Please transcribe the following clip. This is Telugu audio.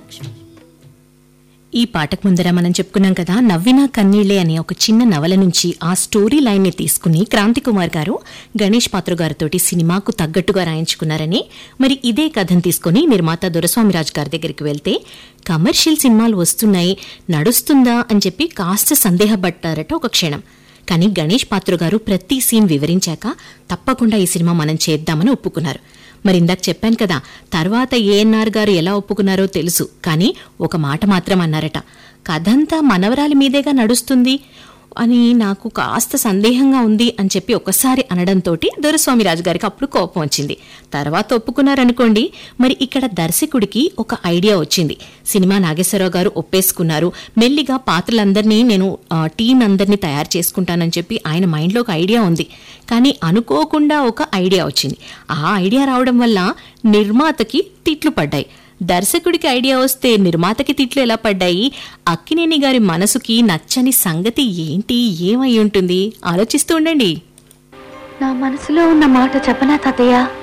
ఈ పాటకు ముందర మనం చెప్పుకున్నాం కదా నవ్వినా కన్నీళ్లే అనే ఒక చిన్న నవల నుంచి ఆ స్టోరీ లైన్ ని తీసుకుని క్రాంతి కుమార్ గారు గణేష్ పాత్ర గారితోటి సినిమాకు తగ్గట్టుగా రాయించుకున్నారని మరి ఇదే కథను తీసుకుని నిర్మాత దొరస్వామిరాజు గారి దగ్గరికి వెళ్తే కమర్షియల్ సినిమాలు వస్తున్నాయి నడుస్తుందా అని చెప్పి కాస్త సందేహపడ్డారట ఒక క్షణం కానీ గణేష్ పాత్ర గారు ప్రతి సీన్ వివరించాక తప్పకుండా ఈ సినిమా మనం చేద్దామని ఒప్పుకున్నారు మరి ఇందాక చెప్పాను కదా తర్వాత ఏఎన్ఆర్ గారు ఎలా ఒప్పుకున్నారో తెలుసు కానీ ఒక మాట మాత్రం అన్నారట కథంతా మనవరాలి మీదేగా నడుస్తుంది అని నాకు కాస్త సందేహంగా ఉంది అని చెప్పి ఒకసారి అనడంతో దొరస్వామి రాజు గారికి అప్పుడు కోపం వచ్చింది తర్వాత ఒప్పుకున్నారనుకోండి మరి ఇక్కడ దర్శకుడికి ఒక ఐడియా వచ్చింది సినిమా నాగేశ్వరరావు గారు ఒప్పేసుకున్నారు మెల్లిగా పాత్రలందరినీ నేను ఆ, టీం అందరినీ తయారు చేసుకుంటానని చెప్పి ఆయన మైండ్లో ఒక ఐడియా ఉంది కానీ అనుకోకుండా ఒక ఐడియా వచ్చింది ఆ ఐడియా రావడం వల్ల నిర్మాతకి తిట్లు పడ్డాయి దర్శకుడికి ఐడియా వస్తే నిర్మాతకి తిట్లు ఎలా పడ్డాయి అక్కినేని గారి మనసుకి నచ్చని సంగతి ఏంటి ఏమై ఉంటుంది ఆలోచిస్తూ ఉండండి నా మనసులో ఉన్న మాట చెప్పనా తాతయ్య